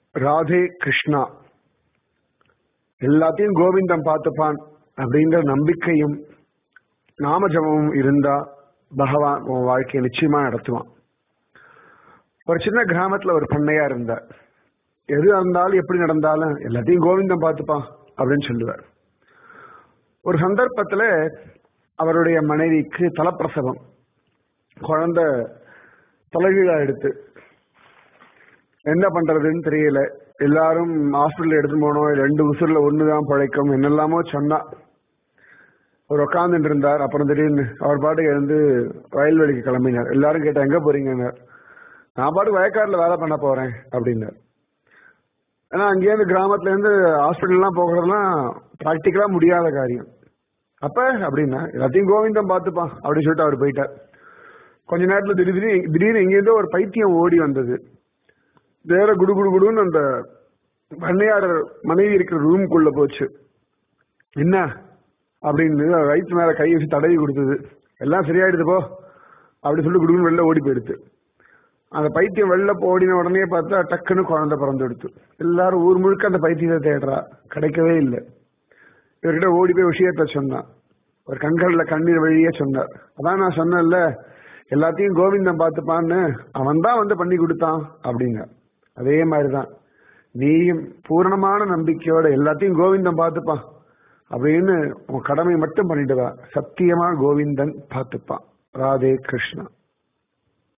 ராதே கிருஷ்ணா எல்லாத்தையும் கோவிந்தன் பார்த்துப்பான் அப்படிங்கிற நம்பிக்கையும் நாமஜபமும் இருந்தா பகவான் உன் வாழ்க்கையை நிச்சயமா நடத்துவான் ஒரு சின்ன கிராமத்துல ஒரு பண்ணையா இருந்தார் எது இருந்தாலும் எப்படி நடந்தாலும் எல்லாத்தையும் கோவிந்தன் பார்த்துப்பான் அப்படின்னு சொல்லுவார் ஒரு சந்தர்ப்பத்துல அவருடைய மனைவிக்கு தலப்பிரசவம் குழந்தை தலைகீழா எடுத்து என்ன பண்றதுன்னு தெரியல எல்லாரும் ஹாஸ்பிட்டல் எடுத்து போனோம் ரெண்டு உசுர்ல ஒண்ணுதான் பழைக்கும் என்னெல்லாமோ சொன்னா அவர் உட்காந்துட்டு இருந்தார் அப்புறம் திடீர்னு அவர் பாட்டுக்கு எழுந்து வயல்வெளிக்கு கிளம்பினார் எல்லாரும் கேட்டா எங்க போறீங்க நான் பாட்டு வயக்காடுல வேலை பண்ண போறேன் அப்படின்னார் ஏன்னா அங்கேயிருந்து கிராமத்துல இருந்து ஹாஸ்பிட்டல்லாம் போகிறதுலாம் ப்ராக்டிக்கலா முடியாத காரியம் அப்ப அப்படின்னா எல்லாத்தையும் கோவிந்தம் பார்த்துப்பான் அப்படின்னு சொல்லிட்டு அவர் போயிட்டார் கொஞ்ச நேரத்துல திடீர்னு திடீர்னு எங்கேருந்தோ ஒரு பைத்தியம் ஓடி வந்தது வேற குடு குடு குடுன்னு அந்த பண்ணையாளர் மனைவி இருக்கிற ரூம்குள்ள போச்சு என்ன அப்படின்னு வயிற்று மேல கை வச்சு தடவி கொடுத்தது எல்லாம் சரியாயிடுது போ அப்படி சொல்லி குடுக்குன்னு வெளில ஓடி போயிடுது அந்த பைத்தியம் வெளில ஓடின உடனே பார்த்தா டக்குன்னு குழந்தை பிறந்து எடுத்து எல்லாரும் ஊர் முழுக்க அந்த பைத்தியத்தை தேடுறா கிடைக்கவே இல்லை இவர்கிட்ட ஓடி போய் விஷயத்த சொன்னான் ஒரு கண்கள்ல கண்ணீர் வழியே சொன்னார் அதான் நான் சொன்னேன்ல எல்லாத்தையும் கோவிந்தன் பார்த்துப்பான்னு அவன் தான் வந்து பண்ணி கொடுத்தான் அப்படிங்க அதே மாதிரிதான் நீயும் பூரணமான நம்பிக்கையோட எல்லாத்தையும் கோவிந்தன் பார்த்துப்பான் அப்படின்னு உன் கடமை மட்டும் பண்ணிட்டு வா சத்தியமா கோவிந்தன் பார்த்துப்பான் ராதே கிருஷ்ணா